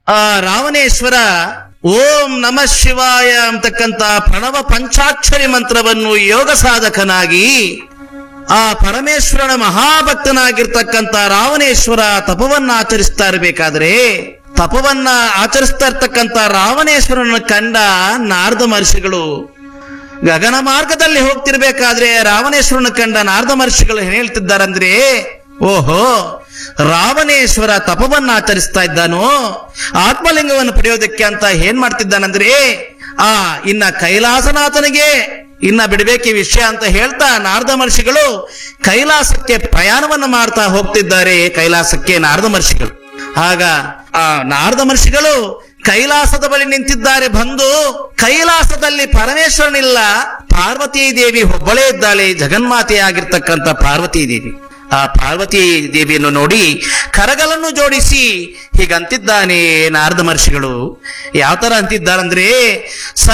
ಆ ರಾವಣೇಶ್ವರ ಓಂ ನಮ ಶಿವಾಯ ಅಂತಕ್ಕಂತ ಪ್ರಣವ ಪಂಚಾಕ್ಷರಿ ಮಂತ್ರವನ್ನು ಯೋಗ ಸಾಧಕನಾಗಿ ಆ ಪರಮೇಶ್ವರನ ಮಹಾಭಕ್ತನಾಗಿರ್ತಕ್ಕಂಥ ರಾವಣೇಶ್ವರ ತಪವನ್ನ ಆಚರಿಸ್ತಾ ಇರಬೇಕಾದ್ರೆ ತಪವನ್ನ ಆಚರಿಸ್ತಾ ಇರ್ತಕ್ಕಂಥ ರಾವಣೇಶ್ವರನ ಕಂಡ ನಾರದ ಮಹರ್ಷಿಗಳು ಗಗನ ಮಾರ್ಗದಲ್ಲಿ ಹೋಗ್ತಿರ್ಬೇಕಾದ್ರೆ ರಾವಣೇಶ್ವರನ ಕಂಡ ನಾರದ ಮಹರ್ಷಿಗಳು ಏನ್ ಹೇಳ್ತಿದ್ದಾರಂದ್ರೆ ಓಹೋ ರಾವಣೇಶ್ವರ ತಪವನ್ನ ಆಚರಿಸ್ತಾ ಇದ್ದಾನೋ ಆತ್ಮಲಿಂಗವನ್ನು ಪಡೆಯೋದಕ್ಕೆ ಅಂತ ಏನ್ ಮಾಡ್ತಿದ್ದಾನಂದ್ರೆ ಆ ಇನ್ನ ಕೈಲಾಸನಾಥನಿಗೆ ಇನ್ನ ಬಿಡಬೇಕು ಈ ವಿಷಯ ಅಂತ ಹೇಳ್ತಾ ನಾರದ ಮಹರ್ಷಿಗಳು ಕೈಲಾಸಕ್ಕೆ ಪ್ರಯಾಣವನ್ನು ಮಾಡ್ತಾ ಹೋಗ್ತಿದ್ದಾರೆ ಕೈಲಾಸಕ್ಕೆ ನಾರದ ಮಹರ್ಷಿಗಳು ಆಗ ಆ ನಾರದ ಮಹರ್ಷಿಗಳು ಕೈಲಾಸದ ಬಳಿ ನಿಂತಿದ್ದಾರೆ ಬಂದು ಕೈಲಾಸದಲ್ಲಿ ಪರಮೇಶ್ವರನಿಲ್ಲ ಪಾರ್ವತೀ ದೇವಿ ಒಬ್ಬಳೇ ಇದ್ದಾಳೆ ಜಗನ್ಮಾತೆಯಾಗಿರ್ತಕ್ಕಂಥ ಪಾರ್ವತೀ ದೇವಿ ಆ ಪಾರ್ವತಿ ದೇವಿಯನ್ನು ನೋಡಿ ಕರಗಲನ್ನು ಜೋಡಿಸಿ ಹೀಗಂತಿದ್ದಾನೆ ನಾರದ ಮಹರ್ಷಿಗಳು ಯಾವ ತರ ಅಂತಿದ್ದಾರಂದ್ರೆ ಸ